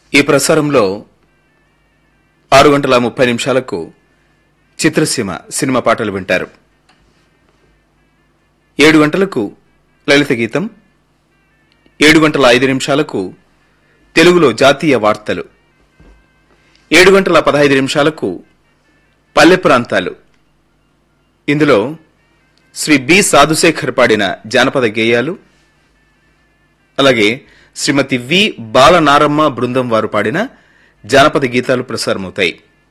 ఈ ప్రసారంలో ఆరు గంటల ముప్పై నిమిషాలకు చిత్రసీమ సినిమా పాటలు వింటారు ఏడు గంటలకు లలిత గీతం ఏడు గంటల ఐదు నిమిషాలకు తెలుగులో జాతీయ వార్తలు ఏడు గంటల పదహైదు నిమిషాలకు పల్లె ప్రాంతాలు ఇందులో శ్రీ బి సాధుశేఖర్ పాడిన జానపద గేయాలు అలాగే శ్రీమతి వి బాలనారమ్మ బృందం వారు పాడిన జానపద గీతాలు ప్రసారమవుతాయి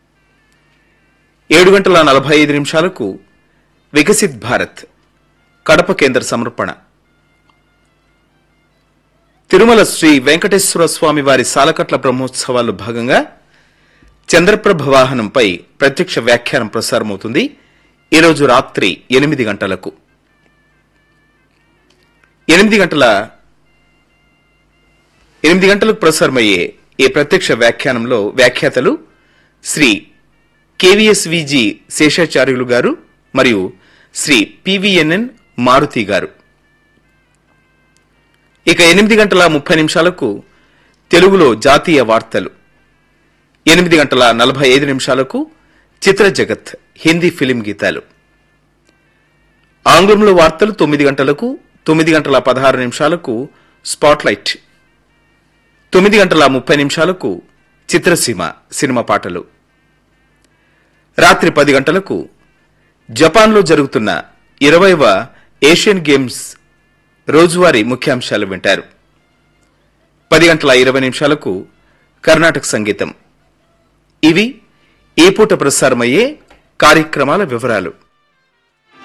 ఏడు గంటల నలభై ఐదు నిమిషాలకు వికసిత్ భారత్ కడప కేంద్ర సమర్పణ తిరుమల శ్రీ వెంకటేశ్వర స్వామి వారి సాలకట్ల బ్రహ్మోత్సవాల్లో భాగంగా చంద్రప్రభ వాహనంపై ప్రత్యక్ష వ్యాఖ్యానం ప్రసారమవుతుంది ఈరోజు రాత్రి ఎనిమిది గంటలకు ఎనిమిది గంటల ఎనిమిది గంటలకు ప్రసారమయ్యే ఈ ప్రత్యక్ష వ్యాఖ్యానంలో వ్యాఖ్యాతలు శ్రీ కేవీఎస్విజి శేషాచార్యులు గారు మరియు శ్రీ పివిఎన్ఎన్ మారుతి గారు ఇక ఎనిమిది గంటల ముప్పై నిమిషాలకు తెలుగులో జాతీయ వార్తలు ఎనిమిది గంటల నలభై ఐదు నిమిషాలకు చిత్ర జగత్ హిందీ ఫిలిం గీతాలు ఆంగ్లంలో వార్తలు తొమ్మిది గంటలకు తొమ్మిది గంటల పదహారు నిమిషాలకు స్పాట్లైట్ తొమ్మిది గంటల ముప్పై నిమిషాలకు చిత్రసీమ సినిమా పాటలు రాత్రి పది గంటలకు జపాన్లో జరుగుతున్న ఇరవైవ ఏషియన్ గేమ్స్ రోజువారీ ముఖ్యాంశాలు వింటారు పది గంటల ఇరవై నిమిషాలకు కర్ణాటక సంగీతం ఇవి ఈ పూట ప్రసారమయ్యే కార్యక్రమాల వివరాలు